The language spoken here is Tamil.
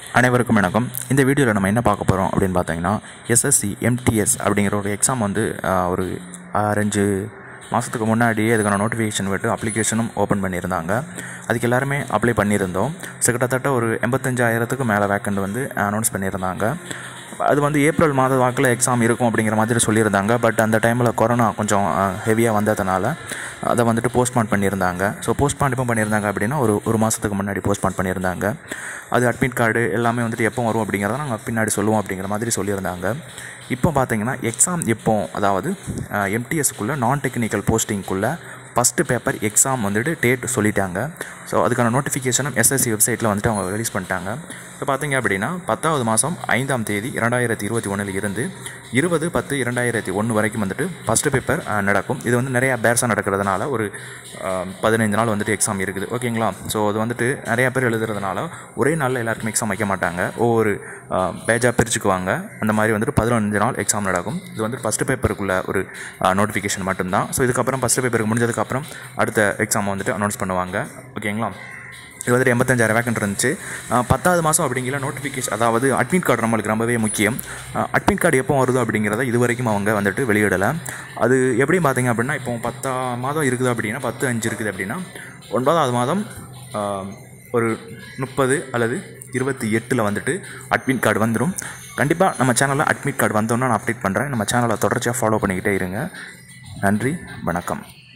அனைவருக்கும் வணக்கம் இந்த வீடியோவில் நம்ம என்ன பார்க்க போகிறோம் அப்படின்னு பார்த்தீங்கன்னா எஸ்எஸ்சி எம்டிஎஸ் அப்படிங்கிற ஒரு எக்ஸாம் வந்து ஆஹ், ஒரு ஆரஞ்சு மாதத்துக்கு முன்னாடியே அதுக்கான நோட்டிஃபிகேஷன் விட்டு அப்ளிகேஷனும் ஓப்பன் பண்ணியிருந்தாங்க அதுக்கு எல்லாருமே அப்ளை பண்ணியிருந்தோம் ஸோ கிட்டத்தட்ட ஒரு எண்பத்தஞ்சாயிரத்துக்கு மேலே வேக்கண்ட் வந்து அனௌன்ஸ் பண்ணியிருந்தாங்க அது வந்து ஏப்ரல் மாத வாக்கில் எக்ஸாம் இருக்கும் அப்படிங்கிற மாதிரி சொல்லியிருந்தாங்க பட் அந்த டைமில் கொரோனா கொஞ்சம் ஹெவியாக வந்ததுனால அதை வந்துட்டு போஸ்ட்பான் பண்ணியிருந்தாங்க ஸோ போஸ்ட்பான் எப்போ பண்ணியிருந்தாங்க அப்படின்னா ஒரு ஒரு மாதத்துக்கு முன்னாடி போஸ்ட்பான் பண்ணியிருந்தாங்க அது அட்மிட் கார்டு எல்லாமே வந்துட்டு எப்போ வரும் அப்படிங்கிறத நாங்கள் பின்னாடி சொல்லுவோம் அப்படிங்கிற மாதிரி சொல்லியிருந்தாங்க இப்போ பார்த்தீங்கன்னா எக்ஸாம் எப்போ அதாவது எம்டிஎஸ்க்குள்ளே நான் டெக்னிக்கல் போஸ்டிங்குள்ளே ஃபஸ்ட்டு பேப்பர் எக்ஸாம் வந்துட்டு டேட் சொல்லிட்டாங்க ஸோ அதுக்கான நோட்டிஃபிகேஷனும் எஸ்எஸ்சி வெப்சைட்டில் வந்துட்டு அவங்க ரிலீஸ் பண்ணிட்டாங்க இப்போ பார்த்தீங்க அப்படின்னா பத்தாவது மாதம் ஐந்தாம் தேதி இரண்டாயிரத்தி இருபத்தி ஒன்றில் இருந்து இருபது பத்து இரண்டாயிரத்தி ஒன்று வரைக்கும் வந்துட்டு ஃபஸ்ட்டு பேப்பர் நடக்கும் இது வந்து நிறையா பேர்ஸாக நடக்கிறதுனால ஒரு அஹ், பதினைந்து நாள் வந்துட்டு எக்ஸாம் இருக்குது ஓகேங்களா ஸோ அது வந்துட்டு நிறையா பேர் எழுதுறதுனால ஒரே நாளில் எல்லாருக்கும் எக்ஸாம் வைக்க மாட்டாங்க ஒவ்வொரு பேஜாக பிரிச்சுக்குவாங்க அந்த மாதிரி வந்துட்டு பதினஞ்சு நாள் எக்ஸாம் நடக்கும் இது வந்து ஃபஸ்ட்டு பேப்பருக்குள்ள ஒரு நோட்டிஃபிகேஷன் மட்டும்தான் ஸோ இதுக்கப்புறம் ஃபஸ்ட்டு பேப்பருக்கு முடிஞ்சதுக்கப்புறம் அடுத்த எக்ஸாமை வந்துட்டு அனௌன்ஸ் பண்ணுவாங்க ஓகேங்களா இது வந்துட்டு எண்பத்தஞ்சாயிரம் வேக்கன்ட் இருந்துச்சு அஹ் பத்தாவது மாதம் அப்படிங்கிற நோட்டிஃபிகேஷன் அதாவது அட்மிட் கார்டு நம்மளுக்கு ரொம்பவே முக்கியம் அட்மிட் கார்டு எப்போ வருதோ அப்படிங்கிறத இது வரைக்கும் அவங்க வந்துட்டு வெளியிடலை அது எப்படி பார்த்தீங்க அப்படின்னா இப்போ பத்தா மாதம் இருக்குது அப்படின்னா பத்து அஞ்சு இருக்குது அப்படின்னா ஒன்பதாவது மாதம் அஹ், ஒரு முப்பது அல்லது இருபத்தி எட்டில் வந்துட்டு அட்மிட் கார்டு வந்துடும் கண்டிப்பாக நம்ம சேனலில் அட்மிட் கார்டு வந்தோன்னா நான் அப்டேட் பண்ணுறேன் நம்ம சேனலை தொடர்ச்சியாக ஃபாலோ பண்ணிக்கிட்டே இருங்க நன்றி வணக்கம்